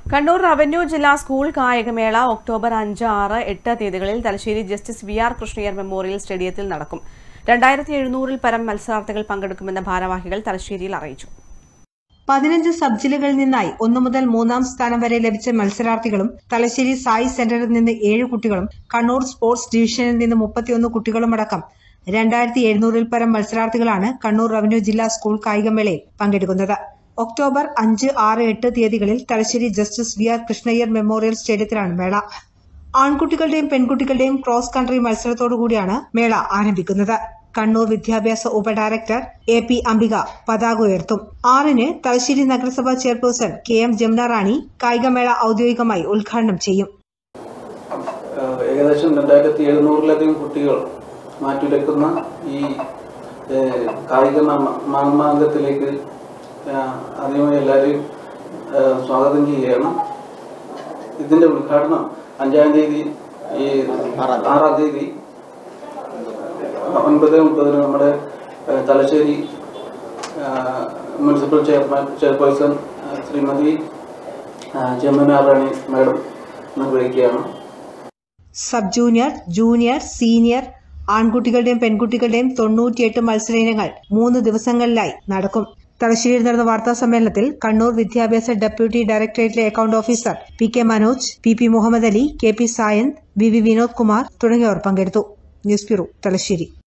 Kannur revenue ജില്ലാ school കായികമേള October അഞ്ച് ആറ് എട്ട് തീയതികളിൽ Thalassery justice V R Krishna Iyer memorial സ്റ്റേഡിയത്തിൽ നടക്കും രണ്ടായിരത്തി എഴുന്നൂറിൽ പരം മത്സരാർത്ഥികൾ പങ്കെടുക്കുമെന്ന് ഭാരവാഹികൾ തലശ്ശേരിയിൽ അറിയിച്ചു പതിനഞ്ച് സബ് ജില്ലകളിൽ നിന്നായി ഒന്നു മുതൽ മൂന്നാം സ്ഥാനം വരെ ലഭിച്ച മത്സരാർത്ഥികളും തലശ്ശേരി സായി സെന്ററിൽ നിന്ന് ഏഴ് കുട്ടികളും കണ്ണൂർ സ്പോർട്സ് ഡിവിഷനിൽ നിന്ന് മുപ്പത്തിയൊന്ന് കുട്ടികളുമടക്കം രണ്ടായിരത്തി എഴുന്നൂറിൽ പരം മത്സരാർത്ഥികളാണ് കണ്ണൂർ റവന്യൂ ജില്ലാ സ്കൂൾ കായികമേളയിൽ പങ്കെടുക്കുന്നത് ഒക്ടോബർ അഞ്ച് ആറ് എട്ട് തീയതികളിൽ Thalassery justice V R Krishna Iyer memorial സ്റ്റേഡിയത്തിലാണ് മേള ആൺകുട്ടികളുടെയും പെൺകുട്ടികളുടെയും ക്രോസ് കൺട്രി മത്സരത്തോടുകൂടിയാണ് മേള ആരംഭിക്കുന്നത് കണ്ണൂർ വിദ്യാഭ്യാസ ഉപഡയറക്ടർ എ പി അംബിക പതാക ഉയർത്തും ആറിന് തലശ്ശേരി നഗരസഭാ chairperson K M Jamuna Rani കായികമേള ഔദ്യോഗികമായി ഉദ്ഘാടനം ചെയ്യും ഏഹ് ഏകദേശം രണ്ടായിരത്തി എഴുന്നൂറിലധികം കുട്ടികൾ മാറ്റിവെക്കുന്ന ഈ ഏഹ് കായിക മാ- മാമാങ്കത്തിലേക്ക് ഏഹ് ആദ്യമായി എല്ലാവരെയും ഏഹ് സ്വാഗതം ചെയ്യുകയാണ് ഇതിന്റെ ഉദ്ഘാടനം അഞ്ചാം തീയതി ഈ ആറാം തീയതി ഒൻപത് മുപ്പതിന് നമ്മുടെ ഏഹ് തലശ്ശേരി ഏഹ് മുനിസിപ്പൽ ചെയർമാൻ ചെയർപേഴ്സൺ ഏഹ് ശ്രീമതി ഏഹ് ജമുന റാണി മാഡം നിർവഹിക്കുകയാണ് സബ് ജൂനിയർ ജൂനിയർ സീനിയർ ആൺകുട്ടികളുടെയും പെൺകുട്ടികളുടെയും തൊണ്ണൂറ്റിയെട്ട് മത്സര ഇനങ്ങൾ മൂന്ന് ദിവസങ്ങളിലായി നടക്കും തലശ്ശേരിയിൽ നടന്ന വാർത്താ സമ്മേളനത്തിൽ കണ്ണൂർ വിദ്യാഭ്യാസ ഡെപ്യൂട്ടി ഡയറക്ടറേറ്റിലെ account officer P K Manoj P P Muhammad Ali K P Sayanth V V Vinod Kumar തുടങ്ങിയവർ പങ്കെടുത്തു ന്യൂസ് ബ്യൂറോ തലശ്ശേരി